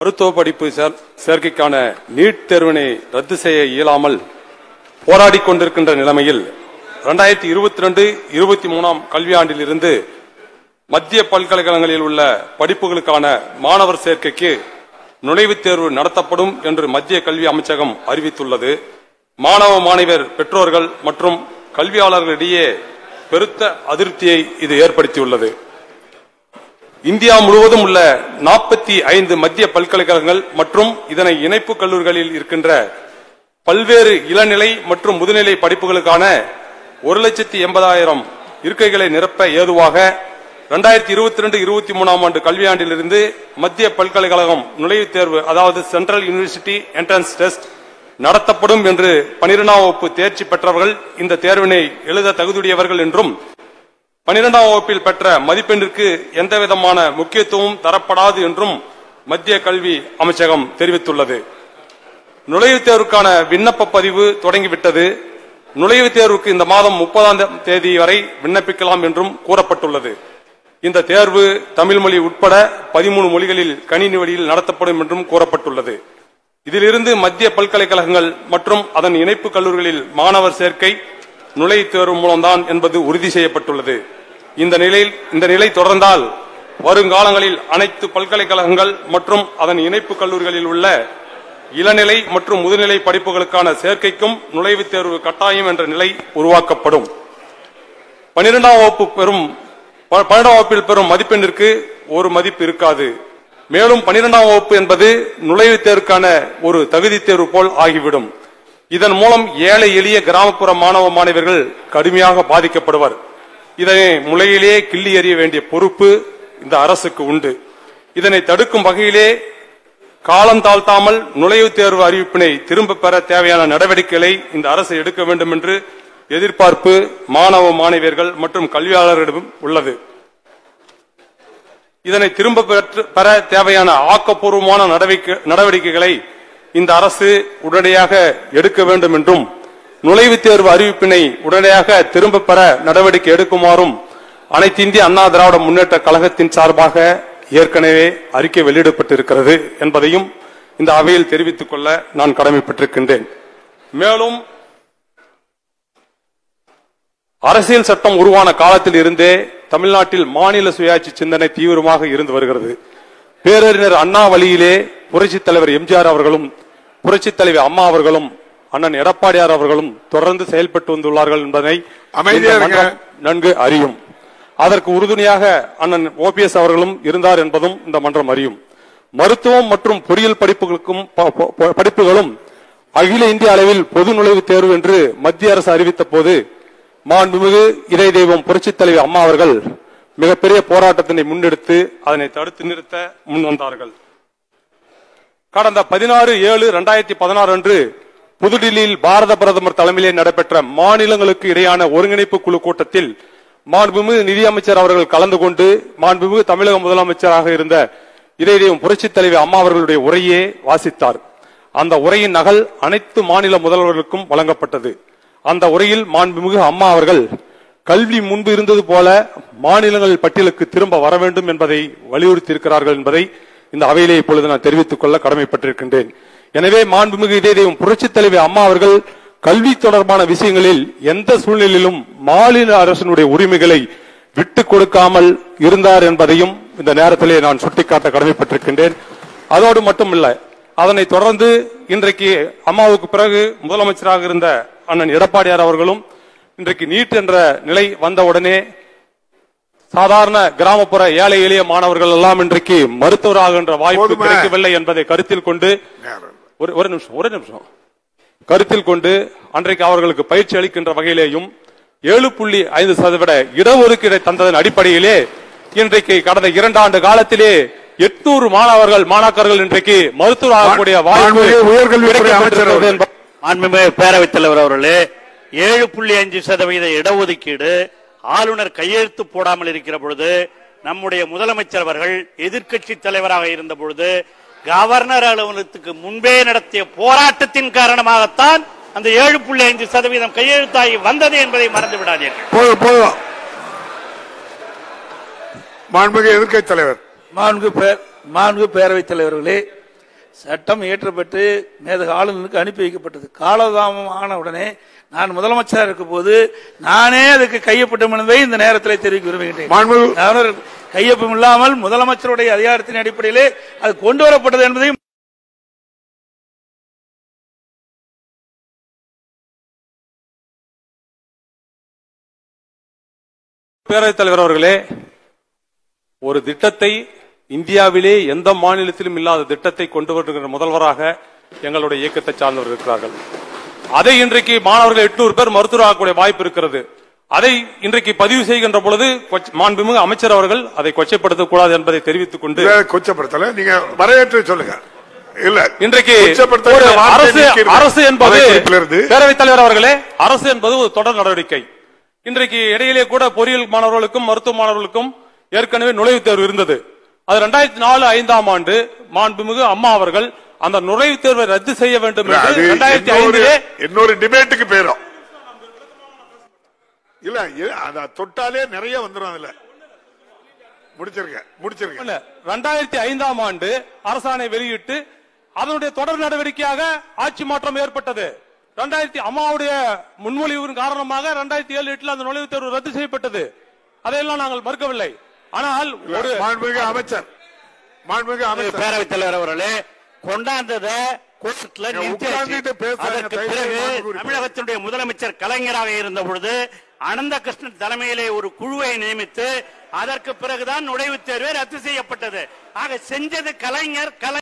மருத்துவ படிப்பு சேர்- சேர்க்கைக்கான நீட் தேர்வினை ரத்து செய்ய இயலாமல் போராடிக் கொண்டிருக்கின்ற நிலைமையில் இரண்டாயிரத்தி இருபத்தி ரெண்டு இருபத்தி மூணாம் கல்வியாண்டிலிருந்து மத்திய பல்கலைக்கழகங்களில் உள்ள படிப்புகளுக்கான மாணவர் சேர்க்கைக்கு நுழைவுத் தேர்வு நடத்தப்படும் என்று மத்திய கல்வி அமைச்சகம் அறிவித்துள்ளது மாணவ மாணவியர் பெற்றோர்கள் மற்றும் கல்வியாளர்களிடையே பெருத்த அதிருப்தியை இது ஏற்படுத்தியுள்ளது இந்தியா முழுவதும் உள்ள நாற்பத்தி ஐந்து மத்திய பல்கலைக்கழகங்கள் மற்றும் இதனை இணைப்பு கல்லூரிகளில் இருக்கின்ற பல்வேறு இளநிலை மற்றும் முதுநிலை படிப்புகளுக்கான ஒரு லட்சத்தி எண்பதாயிரம் இருக்கைகளை நிரப்ப ஏதுவாக இரண்டாயிரத்தி இருபத்தி ரெண்டு இருபத்தி மூணாம் ஆண்டு கல்வியாண்டிலிருந்து மத்திய பல்கலைக்கழகம் நுழைவுத் தேர்வு அதாவது சென்ட்ரல் யூனிவர்சிட்டி என்ட்ரன்ஸ் டெஸ்ட் நடத்தப்படும் என்று பனிரெண்டாம் வகுப்பு தேர்ச்சி பெற்றவர்கள் இந்த தேர்வினை எழுத தகுதியுடையவர்கள் என்றும் பனிரெண்டாம் வகுப்பில் பெற்ற மதிப்பெண்ணிற்கு எந்தவிதமான முக்கியத்துவம் தரப்படாது என்றும் மத்திய கல்வி அமைச்சகம் தெரிவித்துள்ளது நுழைவுத் தேர்வுக்கான விண்ணப்ப பதிவு தொடங்கிவிட்டது நுழைவுத் தேர்வுக்கு இந்த மாதம் முப்பதாம் தேதி வரை விண்ணப்பிக்கலாம் என்றும் கூறப்பட்டுள்ளது இந்த தேர்வு தமிழ் மொழி உட்பட பதிமூணு மொழிகளில் கணினி வழியில் நடத்தப்படும் என்றும் கூறப்பட்டுள்ளது இதிலிருந்து மத்திய பல்கலைக்கழகங்கள் மற்றும் அதன் இணைப்பு கல்லூரிகளில் மாணவர் சேர்க்கை நுழைவுத் தேர்வு மூலம்தான் என்பது உறுதி செய்யப்பட்டுள்ளது இந்த நிலையில் இந்த நிலை தொடர்ந்தால் வருங்காலங்களில் அனைத்து பல்கலைக்கழகங்கள் மற்றும் அதன் இணைப்பு கல்லூரிகளில் உள்ள இளநிலை மற்றும் முதுநிலை படிப்புகளுக்கான சேர்க்கைக்கும் நுழைவுத் தேர்வு கட்டாயம் என்ற நிலை உருவாக்கப்படும் பனிரெண்டாம் வகுப்பு பெறும் ப- பன்னிரெண்டாம் வகுப்பில் பெறும் மதிப்பெண்ணிற்கு ஒரு மதிப்பு இருக்காது மேலும் பனிரெண்டாம் வகுப்பு என்பது நுழைவுத் தேர்வுக்கான ஒரு தகுதி தேர்வு போல் ஆகிவிடும் இதன் மூலம் ஏழை எளிய கிராமப்புற மாணவ மாணவியர்கள் கடுமையாக பாதிக்கப்படுவர் இதனை முளையிலேயே கிள்ளி எறிய வேண்டிய பொறுப்பு இந்த அரசுக்கு உண்டு இதனை தடுக்கும் வகையிலே காலம் தாழ்த்தாமல் நுழைவுத் தேர்வு அறிவிப்பினை திரும்ப பெற தேவையான நடவடிக்கைகளை இந்த அரசு எடுக்க வேண்டும் என்று எதிர்பார்ப்பு மாணவ மாணவியர்கள் மற்றும் கல்வியாளர்களிடம் உள்ளது இதனை திரும்ப பெற்று- பெற தேவையான ஆக்கப்பூர்வமான நடவடிக்கை- நடவடிக்கைகளை இந்த அரசு உடனடியாக எடுக்க வேண்டும் என்றும் நுழைவுத் தேர்வு அறிவிப்பினை உடனடியாக திரும்ப பெற நடவடிக்கை எடுக்குமாறும் அனைத்து இந்திய அண்ணா திராவிட முன்னேற்ற கழகத்தின் சார்பாக ஏற்கனவே அறிக்கை வெளியிடப்பட்டிருக்கிறது என்பதையும் இந்த அவையில் தெரிவித்துக் கொள்ள நான் கடமைப்பட்டிருக்கின்றேன் மேலும் அரசியல் சட்டம் உருவான காலத்தில் இருந்தே தமிழ்நாட்டில் மாநில சுயாட்சி சிந்தனை தீவிரமாக இருந்து வருகிறது பேரறிஞர் அண்ணா வழியிலே புரட்சித் தலைவர் எம்ஜிஆர் அவர்களும் புரட்சித் தலைவர் அம்மா அவர்களும் அண்ணன் எடப்பாடியார் அவர்களும் தொடர்ந்து செயல்பட்டு வந்துள்ளார்கள் என்பதை அமைதியா இந்த இருங்க. மன்றம் நன்கு அறியும் அதற்கு உறுதுணையாக அண்ணன் ஓபிஎஸ் அவர்களும் இருந்தார் என்பதும் இந்த மன்றம் அறியும் மருத்துவம் மற்றும் பொறியியல் படிப்புகளுக்கும் ப- ப- படிப்புகளும் அகில இந்திய அளவில் பொது நுழைவுத் தேர்வு என்று மத்திய அரசு அறிவித்த போது மாண்புமிகு இதய தெய்வம் புரட்சித் தலைவர் அம்மா அவர்கள் மிகப்பெரிய போராட்டத்தினை முன்னெடுத்து அதனை தடுத்து நிறுத்த முன் வந்தார்கள் கடந்த பதினாறு ஏழு இரண்டாயிரத்தி பதினாறு அன்று புதுடில்லியில் பாரத பிரதமர் தலைமையிலே நடைபெற்ற மாநிலங்களுக்கு இடையான ஒருங்கிணைப்பு குழு கூட்டத்தில் மாண்புமிகு நிதியமைச்சர் அவர்கள் கலந்து கொண்டு மாண்புமிகு தமிழக முதலமைச்சராக இருந்த இதயம் புரட்சித் தலைவர் அம்மா அவர்களுடைய உரையே வாசித்தார் அந்த உரையின் நகல் அனைத்து மாநில முதல்வர்களுக்கும் வழங்கப்பட்டது அந்த உரையில் மாண்புமிகு அம்மா அவர்கள் கல்வி முன்பு இருந்தது போல மாநிலங்கள் பட்டியலுக்கு திரும்ப வர வேண்டும் என்பதை வலியுறுத்தி இருக்கிறார்கள் என்பதை இந்த அவையிலே இப்பொழுது நான் தெரிவித்துக் கொள்ள கடமைப்பட்டிருக்கின்றேன் எனவே மாண்புமிகு இதே தெய்வம் புரட்சித் தலைவர் அம்மா அவர்கள் கல்வி தொடர்பான விஷயங்களில் எந்த சூழ்நிலையிலும் மாநில அரசினுடைய உரிமைகளை விட்டுக் கொடுக்காமல் இருந்தார் என்பதையும் இந்த நேரத்திலே நான் சுட்டிக்காட்ட கடமைப்பட்டிருக்கின்றேன் அதோடு மட்டுமல்ல அதனை தொடர்ந்து இன்றைக்கு அம்மாவுக்கு பிறகு முதலமைச்சராக இருந்த அண்ணன் எடப்பாடியார் அவர்களும் இன்றைக்கு நீட் என்ற நிலை வந்தவுடனே சாதாரண கிராமப்புற ஏழை எளிய மாணவர்கள் எல்லாம் இன்றைக்கு மருத்துவராகின்ற வாய்ப்பு போதுமா? கிடைக்கவில்லை என்பதை கருத்தில் கொண்டு ஒரு ஒரு நிமிஷம் ஒரு நிமிஷம் கருத்தில் கொண்டு அன்றைக்கு அவர்களுக்கு பயிற்சி அளிக்கின்ற வகையிலேயும் ஏழு புள்ளி ஐந்து சதவீத இடஒதுக்கீடை தந்ததன் அடிப்படையிலே இன்றைக்கு கடந்த இரண்டு ஆண்டு காலத்திலே எட்நூறு மாணவர்கள் மாணாக்கர்கள் இன்றைக்கு மருத்துவர் ஆகக்கூடிய வாய்ப்பு மாண்புமிகு உயர்கல்வித்துறை கிடைக்கப்பட்டிருக்கிறது அமைச்சர் அவர்கள். என்ப- மாண்புமிகு பேரவைத் தலைவர் அவர்களே ஏழு புள்ளி அஞ்சு சதவீத இடஒதுக்கீடு ஆளுநர் கையெழுத்து போடாமல் இருக்கிற பொழுது நம்முடைய முதலமைச்சர் அவர்கள் எதிர்க்கட்சி தலைவராக இருந்த பொழுது கவர்னர் அலுவலகத்துக்கு முன்பே நடத்திய போராட்டத்தின் காரணமாகத்தான் அந்த ஏழு புள்ளி ஐந்து சதவீதம் கையெழுத்தாகி வந்தது என்பதை மறந்து விடாதீர்கள் போதும் போதும் மாண்புமிகு எதிர்க்கட்சி தலைவர் மாண்பு பே- மாண்பு பேரவைத் தலைவர்களே சட்டம் இயற்றப்பட்டு மேதக ஆளுநருக்கு அனுப்பி வைக்கப்பட்டது காலதாமம் ஆன உடனே நான் முதலமைச்சராக இருக்கும் போது நானே அதுக்கு கையொப்பட்டம் என்பதை இந்த நேரத்தில் தெரிவிக்க விரும்புகின்றேன் மாண்பு- கவர்னர் கையொப்பம் இல்லாமல் முதலமைச்சருடைய அதிகாரத்தின் அடிப்படையிலே அது கொண்டு வரப்பட்டது என்பதையும் பேரவைத் தலைவர் அவர்களே ஒரு திட்டத்தை இந்தியாவிலே எந்த மாநிலத்திலும் இல்லாத திட்டத்தை கொண்டு வருகிற முதல்வராக எங்களுடைய இயக்கத்தை சார்ந்தவர் இருக்கிறார்கள் அதை இன்றைக்கு மாணவர்கள் எட்நூறு பேர் மருத்துவராகக்கூடிய வாய்ப்பு இருக்கிறது அதை இன்றைக்கு பதிவு செய்கின்ற பொழுது கொச்ச- மாண்புமிகு அமைச்சர் அவர்கள் அதை கொச்சைப்படுத்தக் கூடாது என்பதை தெரிவித்துக் கொண்டு இதை கொச்சப்படுத்தல நீங்க வரவேற்று சொல்லுங்க இல்ல இன்றைக்கு கொச்சப்படுத்தல் ஒரு என்ற வார்த்தை அரசு நீக்கிறது. அரசு என்பது அவைக்குறிப்பிலிருந்து பேரவைத் தலைவர் அவர்களே அரசு என்பது ஒரு தொடர் நடவடிக்கை இன்றைக்கு இடையிலே கூட பொறியியல் மாணவர்களுக்கும் மருத்துவ மாணவர்களுக்கும் ஏற்கனவே நுழைவுத் தேர்வு இருந்தது அது ரெண்டாயிரத்தி நாலு ஐந்தாம் ஆண்டு மாண்புமிகு அம்மா அவர்கள் அந்த நுழைவுத் தேர்வை ரத்து செய்ய வேண்டும் இல்ல, அது என்று ரெண்டாயிரத்தி இன்னொரு- ஐந்திலே இன்னொரு டிபேட்டுக்கு போயிரும் இல்ல இது- அத தொட்டாலே நிறைய வந்துரும் அதுல முடிச்சிருக்க முடிச்சிருக்க ரெண்டாயிரத்தி ஐந்தாம் ஆண்டு அரசாணை வெளியிட்டு அதனுடைய தொடர் நடவடிக்கையாக ஆட்சி மாற்றம் ஏற்பட்டது ரெண்டாயிரத்தி அம்மாவுடைய முன்மொழிவின் காரணமாக ரெண்டாயிரத்தி ஏழு எட்டுல அந்த நுழைவுத் தேர்வு ரத்து செய்யப்பட்டது அதையெல்லாம் நாங்கள் மறுக்கவில்லை ஆனால் ஒரு மாண்புமிகு அமைச்சர் மாண்புமிகு அமைச்சர் பேரவைத் தலைவர் அவர்களே கொண்டாந்தத கோர்ட்ல நீங்க நிறுத்தியாச்சு. உட்கார்ந்துட்டு பேசாதீங்க, அதற்கு தயவு பிறகு செய்து மாண்பு உறுப்பினர். தமிழகத்தினுடைய முதலமைச்சர் கலைஞராக இருந்த பொழுது அனந்த கிருஷ்ணன் தலைமையிலே ஒரு குழுவை நியமித்து அதற்கு பிறகுதான் நுழைவுத் தேர்வே ரத்து செய்யப்பட்டது ஆக செஞ்சது கலைஞர் கலை